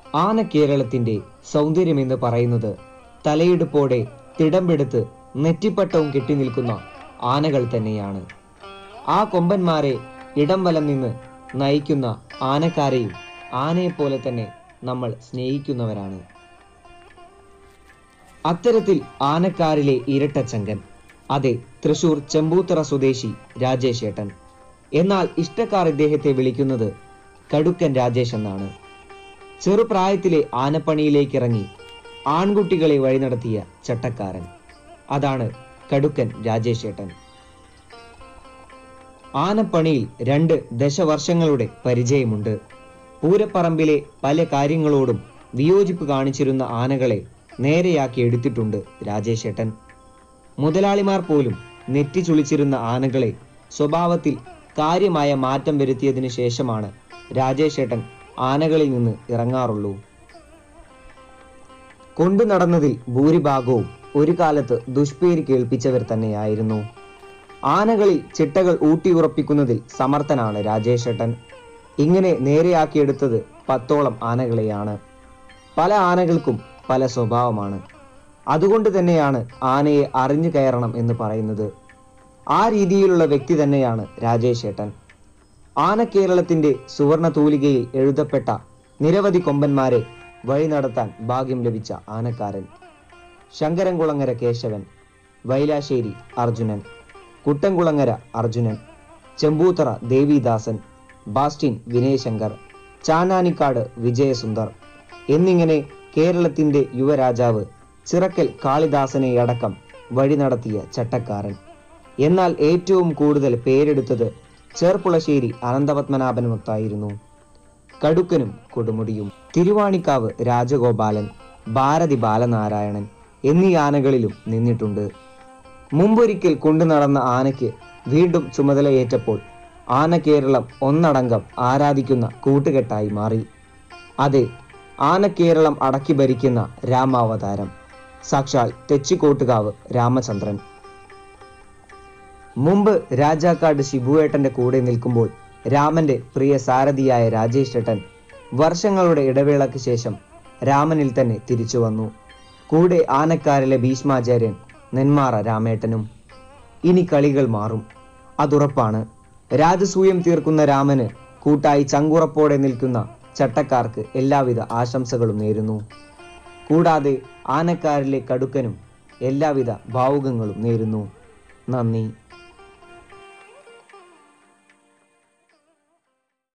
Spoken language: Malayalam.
ആന കേരളത്തിന്റെ സൗന്ദര്യമെന്ന് പറയുന്നത് തലയെടുപ്പോടെ തിടമ്പെടുത്ത് നെറ്റിപ്പട്ടവും കെട്ടി നിൽക്കുന്ന ആനകൾ തന്നെയാണ് ആ കൊമ്പന്മാരെ ഇടം വലം നിന്ന് നയിക്കുന്ന ആനക്കാരെയും ആനയെപ്പോലെ തന്നെ നമ്മൾ സ്നേഹിക്കുന്നവരാണ് അത്തരത്തിൽ ആനക്കാരിലെ ഇരട്ടച്ചങ്കൻ അതെ തൃശൂർ ചെമ്പൂത്തറ സ്വദേശി രാജേഷ് ഏട്ടൻ എന്നാൽ ഇഷ്ടക്കാർ ഇദ്ദേഹത്തെ വിളിക്കുന്നത് കടുക്കൻ രാജേഷ് എന്നാണ് ചെറുപ്രായത്തിലെ ആനപ്പണിയിലേക്ക് ഇറങ്ങി ആൺകുട്ടികളെ വഴി നടത്തിയ ചട്ടക്കാരൻ അതാണ് കടുക്കൻ രാജേഷ് ഏട്ടൻ ആനപ്പണിയിൽ രണ്ട് ദശവർഷങ്ങളുടെ പരിചയമുണ്ട് പൂരപ്പറമ്പിലെ പല കാര്യങ്ങളോടും വിയോജിപ്പ് കാണിച്ചിരുന്ന ആനകളെ നേരെയാക്കി എടുത്തിട്ടുണ്ട് രാജേഷ് ഏട്ടൻ മുതലാളിമാർ പോലും നെറ്റി ചുളിച്ചിരുന്ന ആനകളെ സ്വഭാവത്തിൽ കാര്യമായ മാറ്റം വരുത്തിയതിനു ശേഷമാണ് രാജേഷ് ഏട്ടൻ ആനകളിൽ നിന്ന് ഇറങ്ങാറുള്ളൂ കൊണ്ടു നടന്നതിൽ ഭൂരിഭാഗവും ഒരു കാലത്ത് ദുഷ്പേര് കേൾപ്പിച്ചവർ തന്നെയായിരുന്നു ആനകളിൽ ചിട്ടകൾ ഊട്ടിയുറപ്പിക്കുന്നതിൽ സമർത്ഥനാണ് രാജേഷ് ഏട്ടൻ ഇങ്ങനെ നേരെയാക്കിയെടുത്തത് പത്തോളം ആനകളെയാണ് പല ആനകൾക്കും പല സ്വഭാവമാണ് അതുകൊണ്ട് തന്നെയാണ് ആനയെ അറിഞ്ഞു കയറണം എന്ന് പറയുന്നത് ആ രീതിയിലുള്ള വ്യക്തി തന്നെയാണ് രാജേഷ് ഏട്ടൻ ആന കേരളത്തിന്റെ സുവർണ തൂലികയിൽ എഴുതപ്പെട്ട നിരവധി കൊമ്പന്മാരെ വഴി നടത്താൻ ഭാഗ്യം ലഭിച്ച ആനക്കാരൻ ശങ്കരൻകുളങ്ങര കേശവൻ വൈലാശ്ശേരി അർജുനൻ കുട്ടൻകുളങ്ങര അർജുനൻ ചെമ്പൂത്തറ ദേവിദാസൻ ബാസ്റ്റിൻ വിനയശങ്കർ ചാനാനിക്കാട് വിജയസുന്ദർ എന്നിങ്ങനെ കേരളത്തിന്റെ യുവരാജാവ് ചിറക്കൽ കാളിദാസനെയടക്കം വഴി നടത്തിയ ചട്ടക്കാരൻ എന്നാൽ ഏറ്റവും കൂടുതൽ പേരെടുത്തത് ചേർപ്പുളശ്ശേരി അനന്തപത്മനാഭനുമൊത്തായിരുന്നു കടുക്കനും കൊടുമുടിയും തിരുവാണിക്കാവ് രാജഗോപാലൻ ഭാരതി ബാലനാരായണൻ എന്നീ ആനകളിലും നിന്നിട്ടുണ്ട് മുമ്പൊരിക്കൽ കൊണ്ടു നടന്ന ആനയ്ക്ക് വീണ്ടും ചുമതലയേറ്റപ്പോൾ ആന കേരളം ഒന്നടങ്കം ആരാധിക്കുന്ന കൂട്ടുകെട്ടായി മാറി അതെ ആന കേരളം അടക്കി ഭരിക്കുന്ന രാമാവതാരം സാക്ഷാൽ തെച്ചിക്കോട്ടുകാവ് രാമചന്ദ്രൻ മുമ്പ് രാജാക്കാട് ശിബുവേട്ടന്റെ കൂടെ നിൽക്കുമ്പോൾ രാമന്റെ പ്രിയ സാരഥിയായ രാജേഷ് ഏട്ടൻ വർഷങ്ങളുടെ ഇടവേളയ്ക്ക് ശേഷം രാമനിൽ തന്നെ തിരിച്ചു വന്നു കൂടെ ആനക്കാരിലെ ഭീഷ്മാചാര്യൻ നെന്മാറ രാമേട്ടനും ഇനി കളികൾ മാറും അതുറപ്പാണ് രാജസൂയം തീർക്കുന്ന രാമന് കൂട്ടായി ചങ്കുറപ്പോടെ നിൽക്കുന്ന ചട്ടക്കാർക്ക് എല്ലാവിധ ആശംസകളും നേരുന്നു കൂടാതെ ആനക്കാരിലെ കടുക്കനും എല്ലാവിധ ഭാവുകങ്ങളും നേരുന്നു നന്ദി